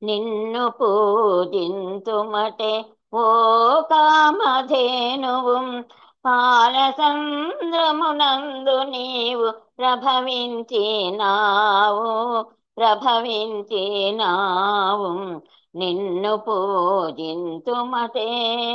నిన్ను పూజింతుమటే ఓ కామధేనువు పాలసంద్రమునందు నీవు ప్రభవించినావు ప్రభవించినావు నిన్ను పూజింతుమటే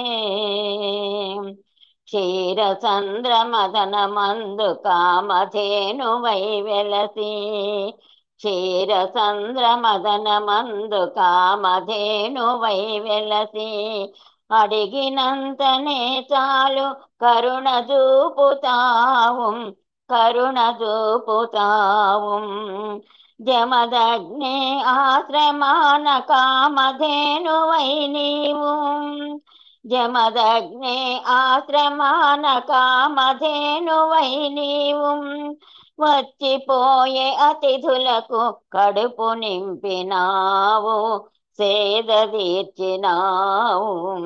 క్షీరచంద్ర మదన మందు కామధేను వై వెలసి క్షీరచంద్ర మదన మందు కామధేను వై వెలసి అడిగినంతనే చాలు కరుణ చూపుతావు కరుణ చూపుతావు జమదగ్ని ఆశ్రమాన కామధేనువై నీవు జమదగ్ని ఆశ్రమాన కామధేనువై నీవు వచ్చిపోయే అతిథులకు కడుపు నింపినావు సేద తీర్చినావు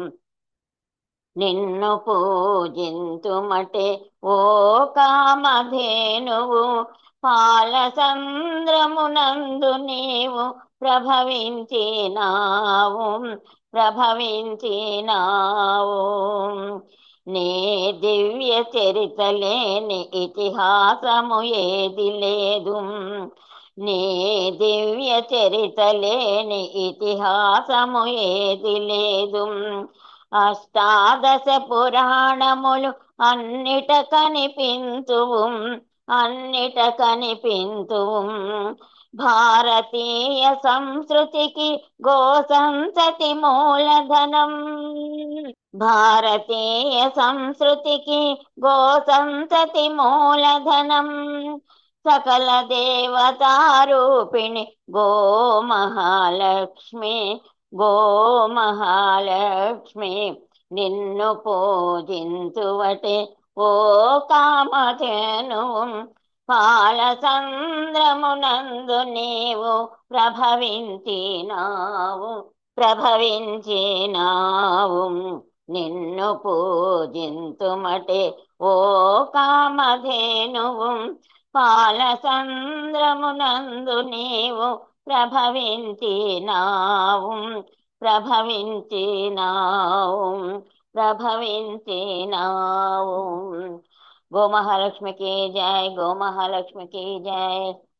నిన్ను పూజింతుమటే ఓ కామధేనువు పాలసంద్రమునందు నీవు ప్రభవించినావు ప్రభవించినావు నీ దివ్య చరితలేని ఇతిహాసము ఏది లేదు నీ దివ్య చరితలేని ఇతిహాసము ఏది లేదు అష్టాదశ పురాణములు అన్నిట కనిపింతువు అన్నిట కనిపింతువు భారతీయ సంస్కృతికి గోసంతతి మూలధనం భారతీయ సంస్కృతికి గోసంతతి మూలధనం సకల దేవతారూపిణి గో మహాలక్ష్మి గో మహాలక్ష్మి నిన్ను పూజింతువటే ఓ కామధేను పాలసంద్రమునందు నీవు ప్రభవించినావు ప్రభవించినావు నిన్ను పూజింతుమటే ఓ కామధేనువు పాలసంద్రమునందు నీవు ప్రభవించినావు ప్రభవించినావు ప్రభవించినావు గోమహాలక్ష్మికి జై గోమహాలక్ష్మికి జై